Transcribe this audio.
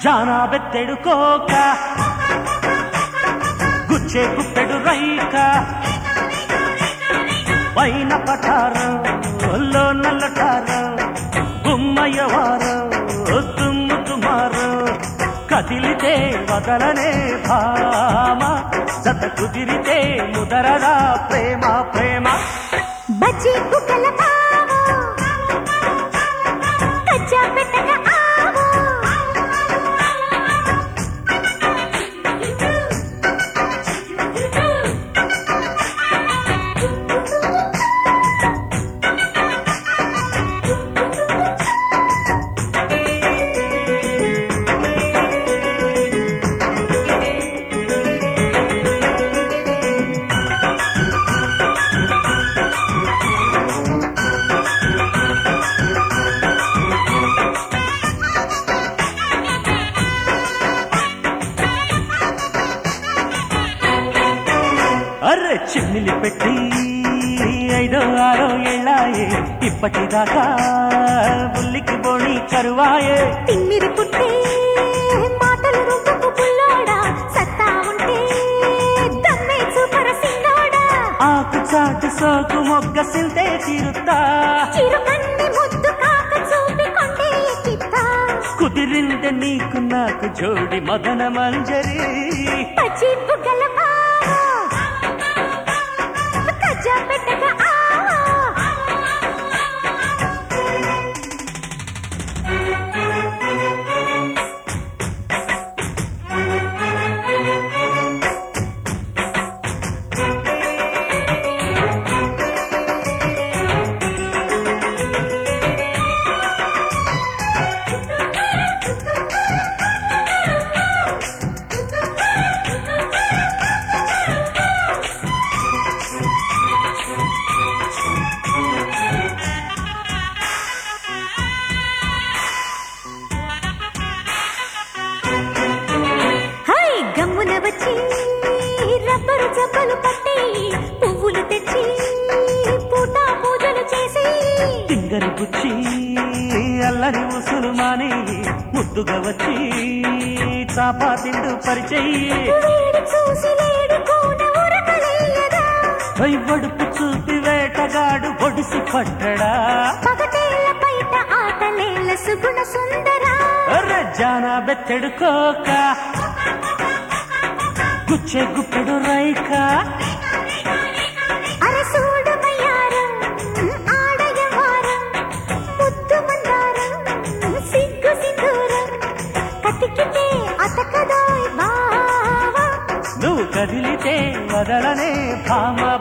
జానా బెత్తెడు కోక గుచ్చే గుప్పెడు రైక పైన పఠారం ఒల్లో నల్లటారం గుమ్మయ్యవారం తుమ్ము తుమారం కదిలితే వదలనే భామ జత కుదిరితే ముదరరా ప్రేమ ప్రేమ బజ్జీ కుక్కల తావు కచ్చా పెట్టక ఆవు అర్రె చిమ్మిలి పెట్టి ఐదో ఆరో ఏళ్ళాయే ఇప్పటిదాకా బుల్లికి బోణి కరువాయే తిమ్మిరి పుట్టే మాటలు రుబ్బకు పుల్లోడా సత్తా ఉంటే దమ్మే చూపర సిన్నోడా ఆకు చాటు సోకు మొగ్గ సిల్తే తీరుతా చిరుకన్ని ముద్దు కాక చూపి కొండే ఎక్కితా కుదిరింది నీకు నాకు జోడి మదన మంజరి పచ్చి బుగ్గల మావా కజ్జా పెట్టక ఆవా హై గమ్మున వచ్చి రబ్బరు జబ్బలు పట్టి పువ్వులు తెచ్చి పూట పూజలు చేసి తింగరి గుచ్చి అల్లరి ఉసులు మాని ముద్దుగా వచ్చి చాపా తిండు పరిచయి వేడి చూసి లేడి కూన ఉరకలేయదా వడుపు చూపి వేటగాడు ఒడిసి పట్టడా పగటేల బయట ఆటలేల సుగుణ సుందరా అర్రె జానా బెత్తెడు కోక గుచ్చే గుప్పెడు రైక అరసూడు వయ్యారం ఆడయవారం ముద్దు మందారం సిగ్గు సింధూరం కతికితే అతకదోయ్ బావా నువ్వు కదిలితే వదలనే భామ